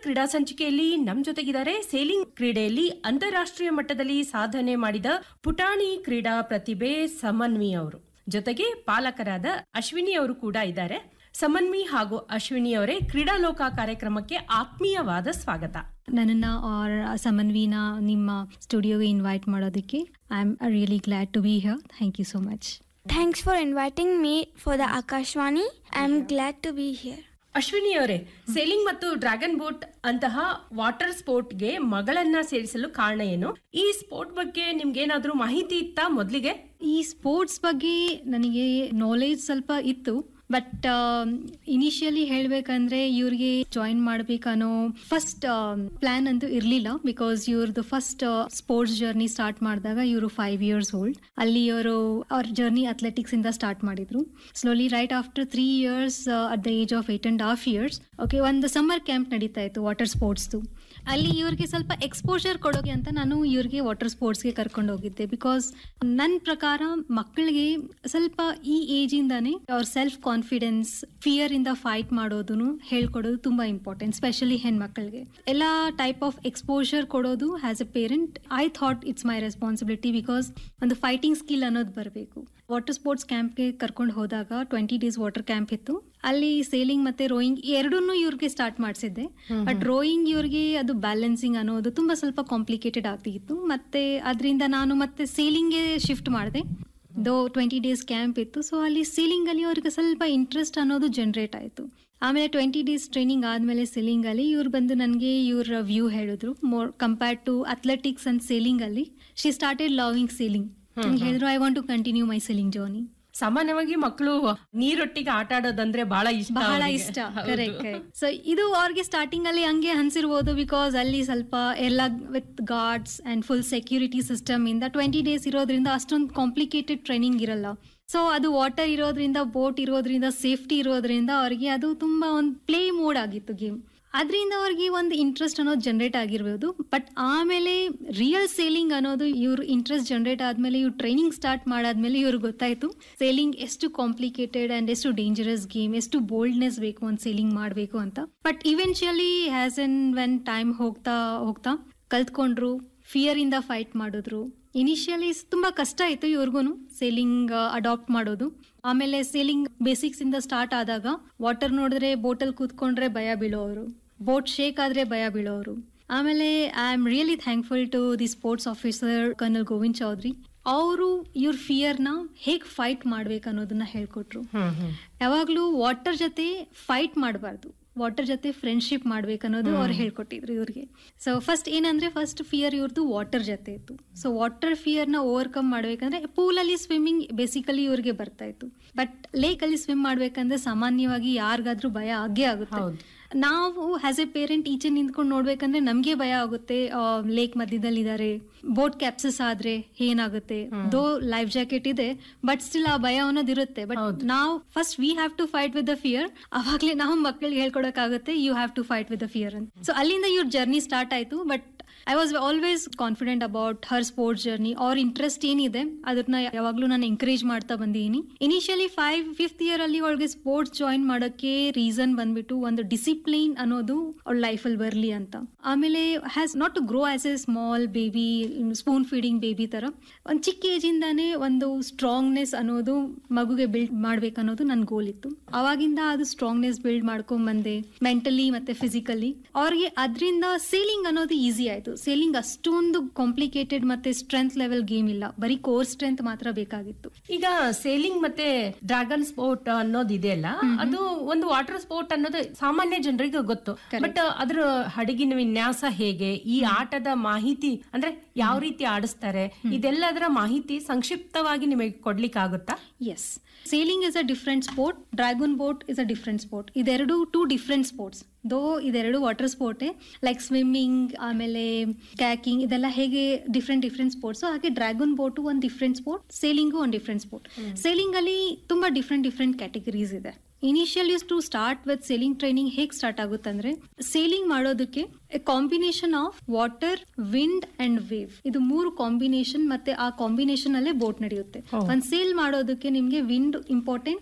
ಕ್ರೀಡಾ ಸಂಚಿಕೆಯಲ್ಲಿ ನಮ್ ಜೊತೆಗಿದ್ದಾರೆ ಸೇಲಿಂಗ್ ಕ್ರೀಡೆಯಲ್ಲಿ ಅಂತಾರಾಷ್ಟ್ರೀಯ ಮಟ್ಟದಲ್ಲಿ ಸಾಧನೆ ಮಾಡಿದ ಪುಟಾಣಿ ಕ್ರೀಡಾ ಪ್ರತಿಭೆ ಸಮನ್ವಿ ಅವರು ಜೊತೆಗೆ ಪಾಲಕರಾದ ಅಶ್ವಿನಿ ಅವರು ಕೂಡ ಇದ್ದಾರೆ ಸಮನ್ವಿ ಹಾಗೂ ಅಶ್ವಿನಿ ಅವರೇ ಕ್ರೀಡಾಲೋಕ ಕಾರ್ಯಕ್ರಮಕ್ಕೆ ಆತ್ಮೀಯವಾದ ಸ್ವಾಗತ ನನ್ನನ್ನು ಆರ್ ಸಮನ್ವಿನ ನಿಮ್ಮ ಸ್ಟುಡಿಯೋಗೆ ಇನ್ವೈಟ್ ಮಾಡೋದಕ್ಕೆ I am really glad to be here thank you so much Thanks for inviting me for the Akashwani. I'm glad to be here. Ashwini ಅವರೇ ಸೇಲಿಂಗ್ ಮತ್ತು ಡ್ರ್ಯಾಗನ್ ಬೋಟ್ ಅಂತಹ ವಾಟರ್ ಸ್ಪೋರ್ಟ್ಗೆ ಮಗಳನ್ನ ಸೇರಿಸಲು ಕಾರಣ ಏನು ಈ ಸ್ಪೋರ್ಟ್ ಬಗ್ಗೆ ನಿಮ್ಗೇನಾದ್ರೂ ಮಾಹಿತಿ ಇತ್ತಾ ಮೊದಲಿಗೆ ಈ ಸ್ಪೋರ್ಟ್ಸ್ ಬಗ್ಗೆ ನನಗೆ ನಾಲೆಜ್ ಸ್ವಲ್ಪ ಇತ್ತು ಬಟ್ ಇನಿಷಿಯಲಿ ಹೇಳಬೇಕಂದ್ರೆ ಇವ್ರಿಗೆ ಜಾಯಿನ್ ಮಾಡ್ಬೇಕನ್ನೋ ಫಸ್ಟ್ ಪ್ಲಾನ್ ಅಂತೂ ಇರಲಿಲ್ಲ ಬಿಕಾಸ್ ಇವ್ರದ್ದು ಫಸ್ಟ್ ಸ್ಪೋರ್ಟ್ಸ್ ಜರ್ನಿ ಸ್ಟಾರ್ಟ್ ಮಾಡಿದಾಗ ಇವರು ಫೈವ್ ಇಯರ್ಸ್ ಓಲ್ಡ್ ಅಲ್ಲಿ ಇವರು ಅವ್ರ ಜರ್ನಿ ಅಥ್ಲೆಟಿಕ್ಸ್ ಇಂದ ಸ್ಟಾರ್ಟ್ ಮಾಡಿದ್ರು slowly right after three years at the age of eight and half years okay ಒಂದು ಸಮ್ಮರ್ ಕ್ಯಾಂಪ್ ನಡೀತಾ ಇತ್ತು ವಾಟರ್ ಸ್ಪೋರ್ಟ್ಸ್ದು ಅಲ್ಲಿ ಇವ್ರಿಗೆ ಸ್ವಲ್ಪ ಎಕ್ಸ್ಪೋಜರ್ ಕೊಡೋಕೆ ಅಂತ ನಾನು ಇವ್ರಿಗೆ ವಾಟರ್ ಸ್ಪೋರ್ಟ್ಸ್ಗೆ ಕರ್ಕೊಂಡು ಹೋಗಿದ್ದೆ ಬಿಕಾಸ್ ನನ್ನ ಪ್ರಕಾರ ಮಕ್ಕಳಿಗೆ ಸ್ವಲ್ಪ ಈ ಏಜಿಂದಾನೇ ಅವ್ರ ಸೆಲ್ಫ್ ಕಾನ್ಫಿಡೆನ್ಸ್ ಫಿಯರ್ ಇಂದ ಫೈಟ್ ಮಾಡೋದನ್ನು ಹೇಳ್ಕೊಡೋದು ತುಂಬಾ ಇಂಪಾರ್ಟೆಂಟ್ ಸ್ಪೆಷಲಿ ಹೆಣ್ಮಕ್ಳಿಗೆ ಎಲ್ಲ ಟೈಪ್ ಆಫ್ ಎಕ್ಸ್ಪೋಜರ್ ಕೊಡೋದು as a parent I thought it's my responsibility because ಒಂದು ಫೈಟಿಂಗ್ ಸ್ಕಿಲ್ ಅನ್ನೋದು ಬರಬೇಕು ವಾಟರ್ ಸ್ಪೋರ್ಟ್ಸ್ ಕ್ಯಾಂಪ್ಗೆ ಕರ್ಕೊಂಡು ಹೋದಾಗ ಟ್ವೆಂಟಿ ಡೇಸ್ ವಾಟರ್ ಕ್ಯಾಂಪ್ ಇತ್ತು ಅಲ್ಲಿ ಸೇಲಿಂಗ್ ಮತ್ತೆ ರೋಯಿಂಗ್ ಎರಡನ್ನೂ ಇವ್ರಿಗೆ ಸ್ಟಾರ್ಟ್ ಮಾಡಿಸಿದ್ದೆ ಬಟ್ ರೋಯಿಂಗ್ ಇವ್ರಿಗೆ ಅದು ಬ್ಯಾಲೆನ್ಸಿಂಗ್ ಅನ್ನೋದು ತುಂಬಾ ಸ್ವಲ್ಪ ಕಾಂಪ್ಲಿಕೇಟೆಡ್ ಆಗ್ತಿತ್ತು ಮತ್ತೆ ಅದರಿಂದ ನಾನು ಮತ್ತೆ ಸೇಲಿಂಗ್ಗೆ ಶಿಫ್ಟ್ ಮಾಡಿದೆ ದೋ ಟ್ವೆಂಟಿ ಡೇಸ್ ಕ್ಯಾಂಪ್ ಇತ್ತು ಸೊ ಅಲ್ಲಿ ಸೀಲಿಂಗ್ ಅಲ್ಲಿ ಅವ್ರಿಗೆ ಸ್ವಲ್ಪ ಇಂಟ್ರೆಸ್ಟ್ ಅನ್ನೋದು ಜನರೇಟ್ ಆಯಿತು ಆಮೇಲೆ ಟ್ವೆಂಟಿ ಡೇಸ್ ಟ್ರೈನಿಂಗ್ ಆದಮೇಲೆ ಸೇಲಿಂಗ್ ಅಲ್ಲಿ ಇವ್ರು ಬಂದು ನನಗೆ ಇವ್ರ ವ್ಯೂ ಹೇಳಿದ್ರು more compared to athletics and sailing ಅಲ್ಲಿ ಶಿ ಸ್ಟಾರ್ಟೆಡ್ ಲವಿಂಗ್ ಸೇಲಿಂಗ್ ಹೇಳಿದ್ರು I want to continue my sailing journey ಸಾಮಾನ್ಯವಾಗಿ ಮಕ್ಕಳು ನೀರೊಟ್ಟಿಗೆ ಆಟ ಆಡೋದಂದ್ರೆ ಬಹಳ ಇಷ್ಟ ಬಹಳ ಅವ್ರಿಗೆ. ಇಷ್ಟ ಹೌದು. ಕರೆಕ್ಟ್ ಸೊ ಇದು ಅವ್ರಿಗೆ ಸ್ಟಾರ್ಟಿಂಗ್ ಅಲ್ಲಿ ಹಂಗೆ ಅನ್ಸಿರ್ಬೋದು ಬಿಕಾಸ್ ಅಲ್ಲಿ ಸ್ವಲ್ಪ ಎಲ್ಲ with guards and full security system ಇಂದ ಟ್ವೆಂಟಿ ಡೇಸ್ ಇರೋದ್ರಿಂದ ಅಷ್ಟೊಂದು ಕಾಂಪ್ಲಿಕೇಟೆಡ್ ಟ್ರೈನಿಂಗ್ ಇರಲ್ಲ ಸೊ ಅದು ವಾಟರ್ ಇರೋದ್ರಿಂದ ಬೋಟ್ ಇರೋದ್ರಿಂದ ಸೇಫ್ಟಿ ಇರೋದ್ರಿಂದ ಅವ್ರಿಗೆ ಅದು ತುಂಬಾ ಒಂದು ಪ್ಲೇ ಮೋಡ್ ಆಗಿತ್ತು ಗೇಮ್ ಅದರಿಂದ ಅವ್ರಿಗೆ ಒಂದು ಇಂಟ್ರೆಸ್ಟ್ ಅನ್ನೋದು ಜನರೇಟ್ ಆಗಿರ್ಬೋದು ಬಟ್ ಆಮೇಲೆ ರಿಯಲ್ ಸೇಲಿಂಗ್ ಅನ್ನೋದು ಇವ್ರ ಇಂಟ್ರೆಸ್ಟ್ ಜನರೇಟ್ ಆದ್ಮೇಲೆ ಇವ್ರು ಟ್ರೈನಿಂಗ್ ಸ್ಟಾರ್ಟ್ ಮಾಡಾದ್ಮೇಲೆ ಇವ್ರಿಗೆ ಗೊತ್ತಾಯ್ತು ಸೇಲಿಂಗ್ ಎಷ್ಟು ಕಾಂಪ್ಲಿಕೇಟೆಡ್ ಅಂಡ್ ಎಷ್ಟು ಡೇಂಜರಸ್ ಗೇಮ್ ಎಷ್ಟು ಬೋಲ್ಡ್ನೆಸ್ ಬೇಕು ಒಂದು ಸೇಲಿಂಗ್ ಮಾಡಬೇಕು ಅಂತ but eventually has N when time ಹೋಗ್ತಾ ಹೋಗ್ತಾ ಕಲ್ತ್ಕೊಂಡ್ರು ಫಿಯರ್ ಇಂದ ಫೈಟ್ ಮಾಡಿದ್ರು ಇನಿಷಿಯಲಿ ತುಂಬಾ ಕಷ್ಟ ಇತ್ತು ಇವ್ರಿಗೂ ಸೇಲಿಂಗ್ ಅಡಾಪ್ಟ್ ಮಾಡೋದು ಆಮೇಲೆ ಸೇಲಿಂಗ್ ಬೇಸಿಕ್ಸ್ ಇಂದ ಸ್ಟಾರ್ಟ್ ಆದಾಗ ವಾಟರ್ ನೋಡಿದ್ರೆ ಬೋಟಲ್ ಕೂತ್ಕೊಂಡ್ರೆ ಭಯ ಬೀಳೋರು ಬೋಟ್ ಶೇಕ್ ಆದ್ರೆ ಭಯ ಬೀಳೋರು ಆಮೇಲೆ I am really thankful to the sports officer kernel Govind Chaudhary ಅವರು ಇವ್ರ ಫಿಯರ್ನ ಹೇಗೆ ಫೈಟ್ ಮಾಡ್ಬೇಕು ಅನ್ನೋದನ್ನ ಹೇಳ್ಕೊಟ್ರು ಹ್ಮ್ ಹ್ಮ್ ಯಾವಾಗ್ಲೂ ವಾಟರ್ ಜೊತೆ ಫೈಟ್ ಮಾಡಬಾರ್ದು ವಾಟರ್ ಜೊತೆ ಫ್ರೆಂಡ್ಶಿಪ್ ಮಾಡ್ಬೇಕನ್ನೋದು ಅವ್ರು ಹೇಳ್ಕೊಟ್ಟಿದ್ರು ಇವ್ರಿಗೆ ಸೊ ಫಸ್ಟ್ ಏನಂದ್ರೆ ಫಸ್ಟ್ ಫಿಯರ್ ಇವ್ರದ್ದು ವಾಟರ್ ಜೊತೆ ಇತ್ತು ಸೊ ವಾಟರ್ ಫಿಯರ್ ನ ಓವರ್ಕಮ್ ಮಾಡ್ಬೇಕಂದ್ರೆ ಪೂಲ್ ಅಲ್ಲಿ ಸ್ವಿಮ್ಮಿಂಗ್ ಬೇಸಿಕಲಿ ಇವ್ರಿಗೆ ಬರ್ತಾ ಇತ್ತು ಬಟ್ ಲೇಕ್ ಅಲ್ಲಿ ಸ್ವಿಮ್ ಮಾಡ್ಬೇಕಂದ್ರೆ ಸಾಮಾನ್ಯವಾಗಿ ಯಾರಿಗಾದ್ರೂ ಭಯ ಆಗೇ ಆಗುತ್ತೆ ಹೌದು. ನಾವು ಆಸ್ ಎ ಪೇರೆಂಟ್ ಈಚೆ ನಿಂತ್ಕೊಂಡು ನೋಡ್ಬೇಕಂದ್ರೆ ನಮ್ಗೆ ಭಯ ಆಗುತ್ತೆ ಲೇಕ್ ಮಧ್ಯದಲ್ಲಿ ಇದಾರೆ ಬೋಟ್ ಕ್ಯಾಪ್ಸಸ್ ಆದ್ರೆ ಏನಾಗುತ್ತೆ ದೋ ಲೈಫ್ ಜಾಕೆಟ್ ಇದೆ ಬಟ್ ಸ್ಟಿಲ್ ಆ ಭಯ ಅನ್ನೋದು ಇರುತ್ತೆ ಬಟ್ ಹೌದು. ನಾವು first we have to fight with the fear ಅವಾಗ್ಲೇ ನಾವು ಮಕ್ಕಳಿಗೆ ಹೇಳ್ಕೊಡಕ್ಕಾಗುತ್ತೆ you have to fight with the fear ಅಂತ ಸೊ ಅಲ್ಲಿಂದ ಇವ್ರ ಜರ್ನಿ ಸ್ಟಾರ್ಟ್ ಆಯ್ತು but I was always confident about her sports journey ಅವ್ರ ಇಂಟ್ರೆಸ್ಟ್ ಏನಿದೆ ಅದನ್ನ ಯಾವಾಗ್ಲೂ ನಾನು ಎಂಕರೇಜ್ ಮಾಡ್ತಾ ಬಂದಿದ್ದೀನಿ ಇನಿಷಿಯಲಿ ಫೈವ್ ಫಿಫ್ತ್ ಇಯರ್ ಅಲ್ಲಿ ಅವಳಿಗೆ ಸ್ಪೋರ್ಟ್ಸ್ ಜಾಯಿನ್ ಮಾಡೋಕ್ಕೆ ರೀಸನ್ ಬಂದ್ಬಿಟ್ಟು ಒಂದು ಡಿಸಿಪ್ಲಿನ್ ಅನ್ನೋದು ಅವಳ ಲೈಫಲ್ಲಿ ಬರಲಿ ಅಂತ ಆಮೇಲೆ has not to grow as a small baby spoon feeding baby ತರ ಒಂದು ಚಿಕ್ಕ ಏಜ್ ಇಂದಾನೇ ಒಂದು ಸ್ಟ್ರಾಂಗ್ನೆಸ್ ಅನ್ನೋದು ಮಗುಗೆ ಬಿಲ್ಡ್ ಮಾಡ್ಬೇಕನ್ನೋದು ನನ್ನ ಗೋಲ್ ಇತ್ತು ಅವಾಗಿಂದ ಅದು ಸ್ಟ್ರಾಂಗ್ನೆಸ್ ಬಿಲ್ಡ್ ಮಾಡ್ಕೊಂಡ್ ಬಂದೆ ಮೆಂಟಲಿ ಮತ್ತೆ ಫಿಸಿಕಲಿ ಅವ್ರಿಗೆ ಅದರಿಂದ ಸೇಲಿಂಗ್ ಅನ್ನೋದು ಈಸಿ ಆಯ್ತು ಸೇಲಿಂಗ್ ಅಷ್ಟೊಂದು ಕಾಂಪ್ಲಿಕೇಟೆಡ್ ಮತ್ತೆ ಸ್ಟ್ರೆಂತ್ ಲೆವೆಲ್ ಗೇಮ್ ಇಲ್ಲ ಬರೀ ಕೋರ್ ಸ್ಟ್ರೆಂತ್ ಮಾತ್ರ ಬೇಕಾಗಿತ್ತು ಈಗ ಸೇಲಿಂಗ್ ಮತ್ತೆ ಡ್ರ್ಯಾಗನ್ ಸ್ಪೋರ್ಟ್ ಅನ್ನೋದು ಇದೆಯಲ್ಲ ಅದು ಒಂದು ವಾಟರ್ ಸ್ಪೋರ್ಟ್ ಅನ್ನೋದು ಸಾಮಾನ್ಯ ಜನರಿಗೆ ಗೊತ್ತು ಬಟ್ ಅದ್ರ ಹಡಗಿನ ವಿನ್ಯಾಸ ಹೇಗೆ ಈ ಆಟದ ಮಾಹಿತಿ ಅಂದ್ರೆ ಯಾವ ರೀತಿ ಆಡಿಸ್ತಾರೆ ಇದೆಲ್ಲದರ ಮಾಹಿತಿ ಸಂಕ್ಷಿಪ್ತವಾಗಿ ನಿಮಗೆ ಕೊಡ್ಲಿಕ್ಕೆ ಆಗುತ್ತಾ yes sailing is a different sport dragon boat is a different sport ಇದೆರಡು ಟೂ ಡಿಫ್ರೆಂಟ್ ಸ್ಪೋರ್ಟ್ಸ್ ದೋ ಇದೆರಡು ವಾಟರ್ ಸ್ಪೋರ್ಟೇ ಲೈಕ್ ಸ್ವಿಮ್ಮಿಂಗ್ ಆಮೇಲೆ ಕ್ಯಾಕಿಂಗ್ ಇದೆಲ್ಲ ಹೇಗೆ ಡಿಫ್ರೆಂಟ್ ಡಿಫ್ರೆಂಟ್ ಸ್ಪೋರ್ಟ್ಸ್ ಹಾಗೆ ಡ್ರ್ಯಾಗನ್ ಬೋಟು ಒಂದು ಡಿಫ್ರೆಂಟ್ ಸ್ಪೋರ್ಟ್ ಸೇಲಿಂಗು ಒಂದು ಡಿಫ್ರೆಂಟ್ ಸ್ಪೋರ್ಟ್ ಸೇಲಿಂಗ್ ಅಲ್ಲಿ ತುಂಬಾ ಡಿಫ್ರೆಂಟ್ ಡಿಫ್ರೆಂಟ್ ಕ್ಯಾಟಗರೀಸ್ ಇದೆ initial use to start with sailing training ಹೇಗೆ ಸ್ಟಾರ್ಟ್ ಆಗುತ್ತೆ ಅಂದ್ರೆ ಸೇಲಿಂಗ್ ಮಾಡೋದಕ್ಕೆ a combination of water wind and wave ಇದು ಮೂರು ಕಾಂಬಿನೇಷನ್ ಮತ್ತೆ ಆ ಕಾಂಬಿನೇಷನ್ ಅಲ್ಲೇ ಬೋಟ್ ನಡೆಯುತ್ತೆ ಒಂದ್ ಸೇಲ್ ಮಾಡೋದಕ್ಕೆ ನಿಮ್ಗೆ ವಿಂಡ್ ಇಂಪಾರ್ಟೆಂಟ್